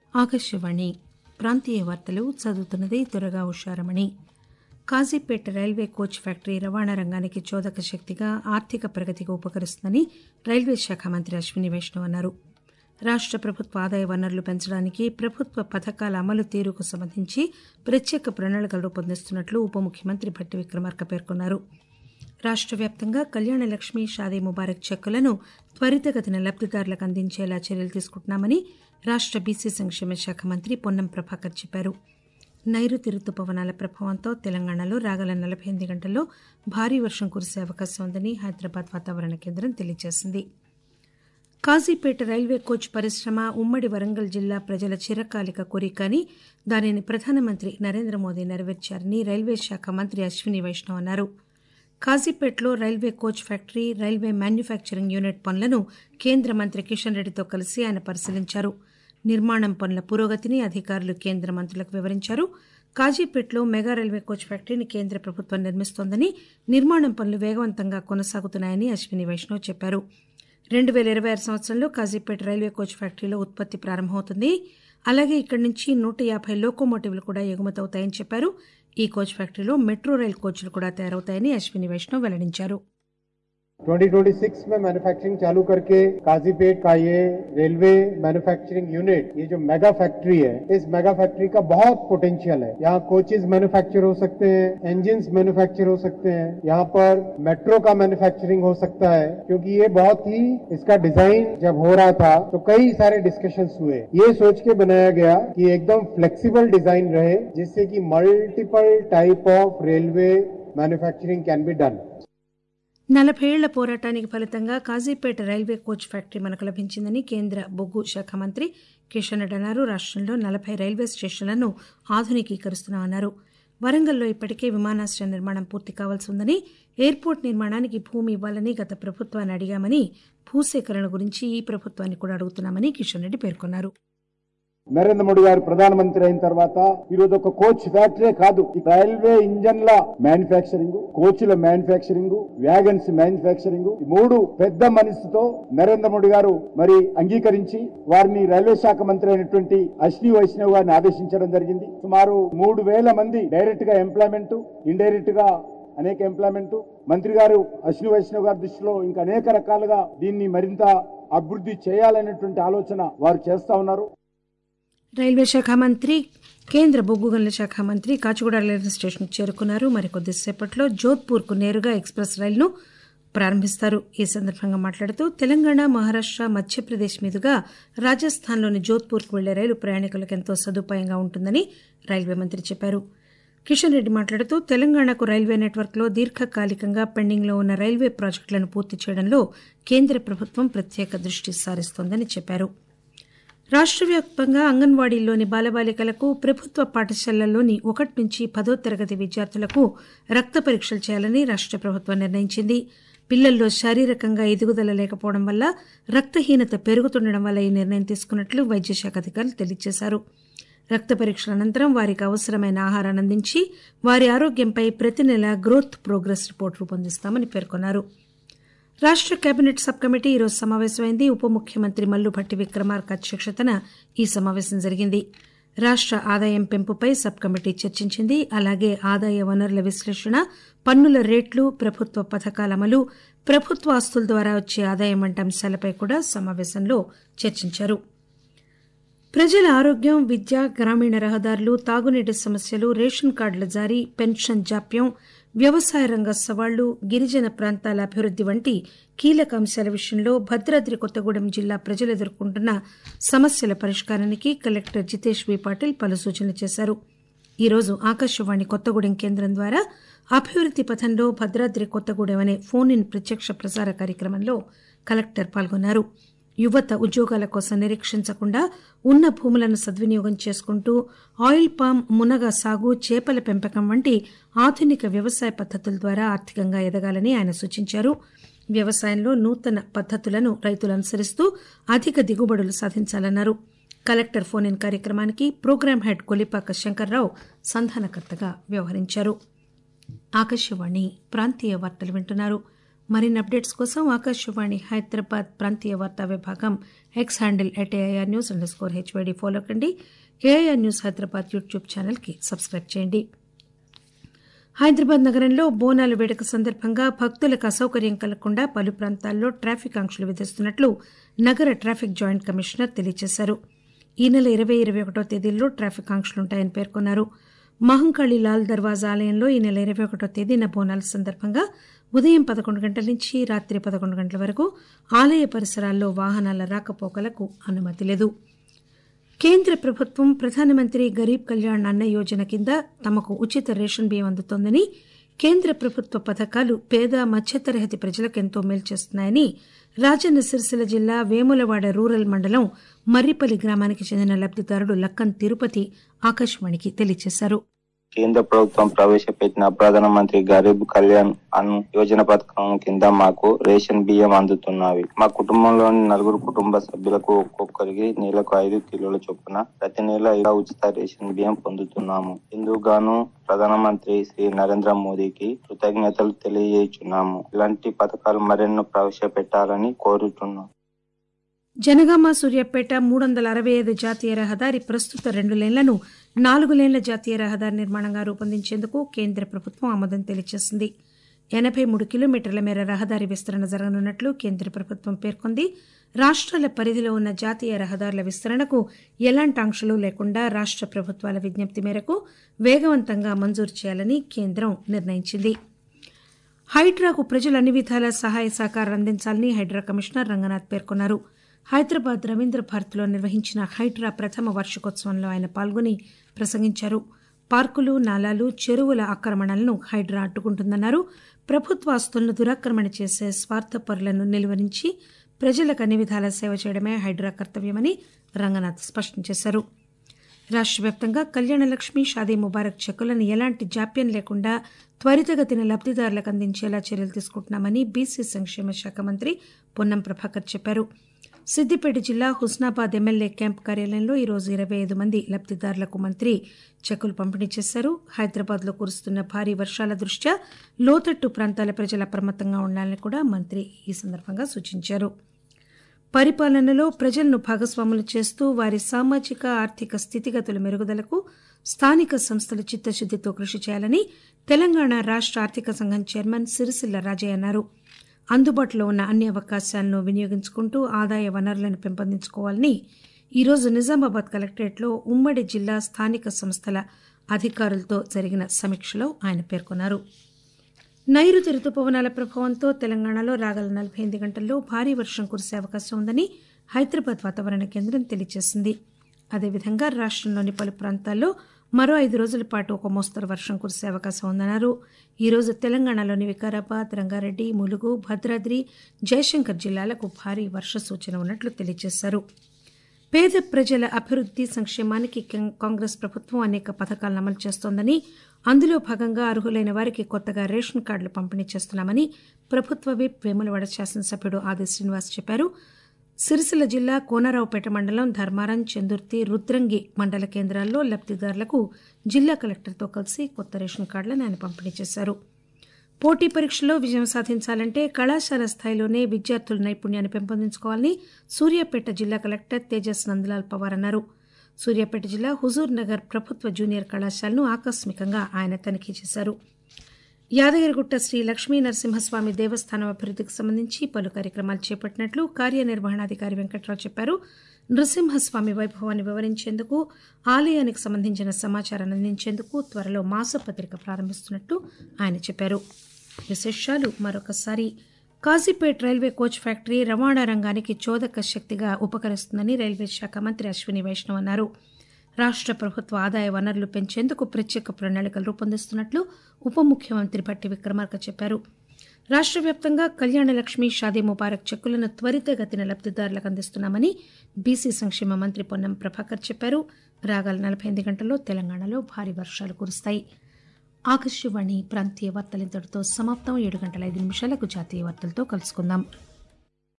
ఆకాశవాణి ప్రాంతీయ వార్తలు చదువుతున్నది Durga Usharamani Kazipet railway coach factory రవాణా రంగానికి చోదక శక్తిగా ఆర్థిక ప్రగతికి ఉపకరిస్తుందని రైల్వే శాఖ మంత్రి అశ్విని వైష్ణవ్ అన్నారు రాష్ట ప్రభుత్వ ఆదాయ వనరులు పెంచడానికి ప్రభుత్వ పథకాల అమలు తీరుకు సంబంధించి ప్రత్యేక ప్రణాళికలు రూపొందిస్తున్నట్లు ఉప ముఖ్యమంత్రి భట్టి విక్రమార్క పేర్కొన్నారు రాష్ట వ్యాప్తంగా కళ్యాణ లక్ష్మి షాదీ ముబారక్ చెక్కులను త్వరితగతిన లబ్దిదారులకు అందించేలా చర్యలు తీసుకుంటున్నామని రాష్ట బీసీ సంక్షేమ శాఖ మంత్రి పొన్నం ప్రభాకర్ చెప్పారు నైరుతి రుతుపవనాల ప్రభావంతో తెలంగాణలో రాగల నలభై ఎనిమిది గంటల్లో భారీ వర్షం కురిసే అవకాశం ఉందని హైదరాబాద్ వాతావరణ కేంద్రం తెలియజేసింది కాజీపేట రైల్వే కోచ్ పరిశ్రమ ఉమ్మడి వరంగల్ జిల్లా ప్రజల చిరకాలిక కోరిక అని దానిని ప్రధానమంత్రి నరేంద్ర మోదీ నెరవేర్చారని రైల్వే శాఖ మంత్రి అశ్విని వైష్ణవ్ అన్నారు కాజీపేటలో railway coach factory railway manufacturing unit పనులను కేంద్ర మంత్రి కిషన్ రెడ్డితో కలిసి ఆయన పరిశీలించారు నిర్మాణం పనుల పురోగతిని అధికారులు కేంద్ర మంత్రులకు వివరించారు కాజీపేటలో మెగా రైల్వే కోచ్ ఫ్యాక్టరీని కేంద్ర ప్రభుత్వం నిర్మిస్తోందని నిర్మాణం పనులు వేగవంతంగా కొనసాగుతున్నాయని అశ్విని వైష్ణవ్ చెప్పారు రెండు పేల ఇరవై ఆరు సంవత్సరంలో కాజీపేట రైల్వే కోచ్ ఫ్యాక్టరీలో ఉత్పత్తి ప్రారంభమవుతుంది అలాగే ఇక్కడి నుంచి నూట యాభై లోకోమోటివ్లు కూడా ఎగుమతవుతాయని చెప్పారు ఈ కోచ్ ఫ్యాక్టరీలో మెట్రో రైల్ కోచ్లు కూడా తయారవుతాయని అశ్విని వైష్ణవ్ వెల్లడించారు 2026 में मैन्युफैक्चरिंग चालू करके काजीपेट का ये रेलवे मैन्युफैक्चरिंग यूनिट ये जो मेगा फैक्ट्री है इस मेगा फैक्ट्री का बहुत पोटेंशियल है यहाँ कोचेज मैन्युफैक्चर हो सकते हैं इंजिन मैन्युफैक्चर हो सकते हैं यहाँ पर मेट्रो का मैन्युफैक्चरिंग हो सकता है क्योंकि ये बहुत ही इसका डिजाइन जब हो रहा था तो कई सारे डिस्कशंस हुए ये सोच के बनाया गया कि एकदम फ्लेक्सिबल डिजाइन रहे जिससे कि multiple type of railway manufacturing can be done నలభై ఏళ్ల పోరాటానికి ఫలితంగా కాజీపేట రైల్వే కోచ్ ఫ్యాక్టరీ మనకు లభించిందని కేంద్ర బొగ్గు శాఖ మంత్రి కిషన్ రెడ్డి అన్నారు రాష్టంలో నలభై రైల్వే స్టేషన్లను ఆధునికీకరిస్తున్నామన్నారు వరంగల్లో ఇప్పటికే విమానాశ్రయ నిర్మాణం పూర్తి కావాల్సి ఉందని ఎయిర్పోర్ట్ నిర్మాణానికి భూమి ఇవ్వాలని గత ప్రభుత్వాన్ని అడిగామని భూసేకరణ గురించి ఈ ప్రభుత్వాన్ని కూడా అడుగుతున్నామని కిషన్ రెడ్డి పేర్కొన్నారు నరేంద్ర మోడీ గారు ప్రధానమంత్రి అయిన తర్వాత ఈ రోజు ఒక కోచ్ ఫ్యాక్టరీ కాదు ఈ రైల్వే ఇంజన్ల మ్యానుఫ్యాక్చరింగ్ కోచ్ల మ్యానుఫ్యాక్చరింగ్ వ్యాగన్స్ మ్యానుఫ్యాక్చరింగ్ ఈ మూడు పెద్ద మనసుతో నరేంద్ర మోడీ గారు మరి అంగీకరించి వారిని రైల్వే శాఖ మంత్రి అయినటువంటి అశ్విని వైష్ణవ్ గారిని ఆదేశించడం జరిగింది సుమారు మూడు వేల మంది డైరెక్ట్ గా ఎంప్లాయ్మెంట్ ఇండైరెక్ట్ గా అనేక ఎంప్లాయ్మెంట్ మంత్రి గారు అశ్విని వైష్ణవ్ గారి దృష్టిలో ఇంకా అనేక రకాలుగా దీన్ని మరింత అభివృద్ధి చేయాలనేటువంటి ఆలోచన వారు చేస్తా ఉన్నారు రైల్వే శాఖ మంత్రి కేంద్ర బొగ్గు గనుల శాఖ మంత్రి కాచిగూడ రైల్వే స్టేషన్కు చేరుకున్నారు మరికొద్దిసేపట్లో జోధ్పూర్కు నేరుగా ఎక్స్ప్రెస్ రైలును ప్రారంభిస్తారు ఈ సందర్భంగా మాట్లాడుతూ తెలంగాణ మహారాష్ట మధ్యప్రదేశ్ మీదుగా రాజస్థాన్లోని జోధ్పూర్కు వెళ్లే రైలు ప్రయాణికులకు ఎంతో సదుపాయంగా ఉంటుందని రైల్వే మంత్రి చెప్పారు కిషన్ రెడ్డి మాట్లాడుతూ తెలంగాణకు రైల్వే నెట్వర్క్లో దీర్ఘకాలికంగా పెండింగ్లో ఉన్న రైల్వే ప్రాజెక్టులను పూర్తి చేయడంలో కేంద్ర ప్రభుత్వం ప్రత్యేక దృష్టి సారిస్తోందని చెప్పారు రాష్ట్ర వ్యాప్తంగా అంగన్వాడీల్లోని బాలబాలికలకు ప్రభుత్వ పాఠశాలల్లోని ఒకటి నుంచి పదో తరగతి విద్యార్థులకు రక్త పరీక్షలు చేయాలని రాష్ట్ర ప్రభుత్వం నిర్ణయించింది పిల్లల్లో శారీరకంగా ఎదుగుదల లేకపోవడం వల్ల రక్తహీనత పెరుగుతుండడం వల్ల ఈ నిర్ణయం తీసుకున్నట్లు వైద్యశాఖ అధికారులు తెలియజేశారు రక్త పరీక్షల అనంతరం వారికి అవసరమైన ఆహారాన్ని అందించి వారి ఆరోగ్యంపై ప్రతి నెల గ్రోత్ ప్రోగ్రెస్ రిపోర్ట్ రూపొందిస్తామని పేర్కొన్నారు రాష్ట కేబినెట్ సబ్ కమిటీ ఈరోజు సమావేశమైంది ఉప ముఖ్యమంత్రి మల్లుభట్టి విక్రమార్క అధ్యక్షతన ఈ సమావేశం జరిగింది రాష్ట ఆదాయం పెంపుపై సబ్ కమిటీ చర్చించింది అలాగే ఆదాయ వనరుల విశ్లేషణ పన్నుల రేట్లు ప్రభుత్వ పథకాల అమలు ప్రభుత్వ ఆస్తుల ద్వారా వచ్చే ఆదాయం వంటి అంశాలపై కూడా సమావేశంలో చర్చించారు ప్రజల ఆరోగ్యం విద్య గ్రామీణ రహదారులు తాగునీటి సమస్యలు రేషన్ కార్డుల జారీ పెన్షన్ జాప్యం వ్యవసాయ రంగ సవాళ్లు గిరిజన ప్రాంతాల అభివృద్ది వంటి కీలక అంశాల విషయంలో భద్రాద్రి కొత్తగూడెం జిల్లా ప్రజలు ఎదుర్కొంటున్న సమస్యల పరిష్కారానికి కలెక్టర్ జితేష్ వి పాటిల్ పలు సూచనలు చేశారు ఈరోజు ఆకాశవాణి కొత్తగూడెం కేంద్రం ద్వారా అభివృద్ది పథంలో భద్రాద్రి కొత్తగూడెం అనే ఫోన్ ఇన్ ప్రత్యక్ష ప్రసార కార్యక్రమంలో కలెక్టర్ పాల్గొన్నారు యువత ఉద్యోగాల కోసం నిరీక్షించకుండా ఉన్న భూములను సద్వినియోగం చేసుకుంటూ ఆయిల్ పామ్ మునగ సాగు చేపల పెంపకం వంటి ఆధునిక వ్యవసాయ పద్దతుల ద్వారా ఆర్థికంగా ఎదగాలని ఆయన సూచించారు వ్యవసాయంలో నూతన పద్దతులను రైతులు అనుసరిస్తూ అధిక దిగుబడులు సాధించాలన్నారు కలెక్టర్ ఫోన్ ఇన్ కార్యక్రమానికి ప్రోగ్రాం హెడ్ కొలిపాక శంకర్రావు సంధానకర్తగా వ్యవహరించారు ఆకాశవాణి ప్రాంతీయ వార్తలు వింటున్నారు మరిన్ని అప్డేట్స్ కోసం ఆకాశవాణి హైదరాబాద్ ప్రాంతీయ వార్తా విభాగం X handle at AIR news underscore HYD follow కండి ఏఐఆర్ న్యూస్ హైదరాబాద్ యూట్యూబ్ ఛానల్కి సబ్స్క్రైబ్ చేయండి హైదరాబాద్ నగరంలో బోనాల వేడుక సందర్భంగా భక్తులకు అసౌకర్యం కలగకుండా పలు ప్రాంతాల్లో ట్రాఫిక్ ఆంక్షలు విధిస్తున్నట్లు నగర ట్రాఫిక్ జాయింట్ కమిషనర్ తెలియజేశారు ఈ నెల ఇరవై ఇరవై ఒకటో తేదీల్లో ట్రాఫిక్ ఆంక్షలుంటాయని పేర్కొన్నారు మహంకాళి లాల్ దర్వాజా ఆలయంలో ఈ నెల ఇరవై ఒకటో తేదీన బోనాల సందర్భంగా ఉదయం పదకొండు గంటల నుంచి రాత్రి పదకొండు గంటల వరకు ఆలయ పరిసరాల్లో వాహనాల రాకపోకలకు అనుమతి లేదు కేంద్ర ప్రభుత్వం ప్రధానమంత్రి గరీబ్ కళ్యాణ్ అన్న యోజన కింద తమకు ఉచిత రేషన్ బియ్యం అందుతోందని కేంద్ర ప్రభుత్వ పథకాలు పేద మధ్యతరగతి ప్రజలకు ఎంతో మేలు చేస్తున్నాయని రాజన్న సిరిసిల్ల జిల్లా వేములవాడ రూరల్ మండలం మర్రిపల్లి గ్రామానికి చెందిన లబ్దిదారుడు లక్కన్ తిరుపతి ఆకాశవాణికి తెలియజేశారు కేంద్ర ప్రభుత్వం ప్రవేశపెట్టిన ప్రధానమంత్రి గరీబ్ కళ్యాణ్ అన్న యోజన పథకం కింద మాకు రేషన్ బియ్యం అందుతున్నవి మా కుటుంబంలోని నలుగురు కుటుంబ సభ్యులకు ఒక్కొక్కరికి నెలకు ఐదు కిలోల చొప్పున ప్రతి నెల ఇలా ఉచిత రేషన్ బియ్యం పొందుతున్నాము ఇందుకు గాను ప్రధానమంత్రి శ్రీ నరేంద్ర మోదీకి కృతజ్ఞతలు తెలియజేస్తున్నాము ఇలాంటి పథకాలు మరెన్నో ప్రవేశపెట్టాలని కోరుతున్నాం జనగామ సూర్యాపేట మూడు వందల అరవై ఐదు జాతీయ రహదారి ప్రస్తుత రెండు లేన్లను నాలుగు లేన్ల జాతీయ రహదారి నిర్మాణంగా రూపొందించేందుకు కేంద్ర ప్రభుత్వం ఆమోదం తెలియజేసింది ఎనభై మూడు కిలోమీటర్ల మేర రహదారి విస్తరణ జరగనున్నట్లు కేంద్ర ప్రభుత్వం పేర్కొంది రాష్ట్రాల పరిధిలో ఉన్న జాతీయ రహదారుల విస్తరణకు ఎలాంటి ఆంక్షలు లేకుండా రాష్ట్ర ప్రభుత్వాల విజ్ఞప్తి మేరకు వేగవంతంగా మంజూరు చేయాలని కేంద్రం నిర్ణయించింది హైడ్రాకు ప్రజలు అన్ని విధాల సహాయ సహకారం అందించాలని హైడ్రా కమిషనర్ రంగనాథ్ పేర్కొన్నారు హైదరాబాద్ రవీంద్ర భారత్లో నిర్వహించిన హైడ్రా ప్రథమ వార్షికోత్సవంలో ఆయన పాల్గొని ప్రసంగించారు పార్కులు నాలాలు చెరువుల ఆక్రమణలను హైడ్రా అడ్డుకుంటుందన్నారు ప్రభుత్వ ఆస్తులను దురాక్రమణ చేసే స్వార్థపరులను నిలువరించి ప్రజలకు అన్ని విధాల సేవ చేయడమే హైడ్రా కర్తవ్యమని రంగనాథ్ స్పష్టం చేశారు రాష్ట్ర వ్యాప్తంగా కళ్యాణ లక్ష్మి షాదీ ముబారక్ చెక్కులను ఎలాంటి జాప్యం లేకుండా త్వరితగతిన లబ్దిదారులకు అందించేలా చర్యలు తీసుకుంటున్నామని బీసీ సంక్షేమ శాఖ మంత్రి పొన్నం ప్రభాకర్ చెప్పారు సిద్దిపేట జిల్లా హుస్నాబాద్ ఎమ్మెల్యే క్యాంప్ కార్యాలయంలో ఈరోజు ఇరవై ఐదు మంది లబ్దిదారులకు మంత్రి చెక్కులు పంపిణీ చేశారు హైదరాబాద్ లో కురుస్తున్న భారీ వర్షాల దృష్ట్యా లోతట్టు ప్రాంతాల ప్రజలు అప్రమత్తంగా ఉండాలని కూడా మంత్రి ఈ సందర్భంగా సూచించారు పరిపాలనలో ప్రజలను భాగస్వాములు చేస్తూ వారి సామాజిక ఆర్థిక స్థితిగతుల మెరుగుదలకు స్థానిక సంస్థల చిత్తశుద్దితో కృషి చేయాలని తెలంగాణ రాష్ట్ర ఆర్థిక సంఘం చైర్మన్ సిరిసిల్ల రాజయ్య అన్నారు అందుబాటులో ఉన్న అన్ని అవకాశాలను వినియోగించుకుంటూ ఆదాయ వనరులను పెంపొందించుకోవాలని ఈరోజు నిజామాబాద్ కలెక్టరేట్లో ఉమ్మడి జిల్లా స్థానిక సంస్థల అధికారులతో జరిగిన సమీక్షలో ఆయన పేర్కొన్నారు నైరుతి రుతుపవనాల ప్రభావంతో తెలంగాణలో రాగల నలభై ఎనిమిది గంటల్లో భారీ వర్షం కురిసే అవకాశం ఉందని హైదరాబాద్ వాతావరణ కేంద్రం తెలియజేసింది అదేవిధంగా రాష్టంలోని పలు ప్రాంతాల్లో మరో ఐదు రోజుల పాటు ఒక మోస్తరు వర్షం కురిసే అవకాశం ఉందన్నారు ఈరోజు తెలంగాణలోని వికారాబాద్ రంగారెడ్డి ములుగు భద్రాద్రి జయశంకర్ జిల్లాలకు భారీ వర్ష సూచన ఉన్నట్లు తెలియజేశారు పేద ప్రజల అభివృద్ది సంక్షేమానికి కాంగ్రెస్ ప్రభుత్వం అనేక పథకాలను అమలు చేస్తోందని అందులో భాగంగా అర్హులైన వారికి కొత్తగా రేషన్ కార్డులు పంపిణీ చేస్తున్నామని ప్రభుత్వ విప్ వేములవాడ శాసనసభ్యుడు ఆది శ్రీనివాస్ చెప్పారు సిరిసిల్ల జిల్లా కోనరావుపేట మండలం ధర్మారం చందుర్తి రుద్రంగి మండల కేంద్రాల్లో లబ్దిదారులకు జిల్లా కలెక్టర్తో కలిసి కొత్త రేషన్ కార్డులను ఆయన పంపిణీ చేశారు పోటీ పరీక్షల్లో విజయం సాధించాలంటే కళాశాల స్థాయిలోనే విద్యార్థుల నైపుణ్యాన్ని పెంపొందించుకోవాలని సూర్యాపేట జిల్లా కలెక్టర్ తేజస్ నందలాల్ పవార్ అన్నారు సూర్యాపేట జిల్లా హుజూర్ నగర్ ప్రభుత్వ జూనియర్ కళాశాలను ఆకస్మికంగా ఆయన తనిఖీ చేశారు యాదగిరిగుట్ట శ్రీ లక్ష్మీ నరసింహస్వామి దేవస్థానం అభివృద్దికి సంబంధించి పలు కార్యక్రమాలు చేపట్టినట్లు కార్యనిర్వహణాధికారి వెంకట్రావు చెప్పారు నృసింహస్వామి వైభవాన్ని వివరించేందుకు ఆలయానికి సంబంధించిన సమాచారాన్ని అందించేందుకు త్వరలో మాసపత్రిక ప్రారంభిస్తున్నట్లు ఆయన చెప్పారు విశేషాలు మరొకసారి కాజీపేట్ రైల్వే కోచ్ ఫ్యాక్టరీ రవాణా రంగానికి చోదక శక్తిగా ఉపకరిస్తుందని రైల్వే శాఖ మంత్రి అశ్విని వైష్ణవ్ అన్నారు రాష్ట్ర ప్రభుత్వ ఆదాయ వనరులు పెంచేందుకు ప్రత్యేక ప్రణాళికలు రూపొందిస్తున్నట్లు ఉప ముఖ్యమంత్రి భట్టి విక్రమార్క చెప్పారు రాష్ట్ర వ్యాప్తంగా కళ్యాణ లక్ష్మి షాదీ ముబారక్ చెక్కులను త్వరితగతిన లబ్దిదారులకు అందిస్తున్నామని బీసీ సంక్షేమ మంత్రి పొన్నం ప్రభాకర్ చెప్పారు రాగల నలభై ఎనిమిది గంటల్లో తెలంగాణలో భారీ వర్షాలు కురుస్తాయి ఆకాశవాణి ప్రాంతీయ వార్తలు ఇంతటితో సమాప్తం ఏడు గంటల ఐదు నిమిషాలకు జాతీయ వార్తలతో కలుసుకుందాం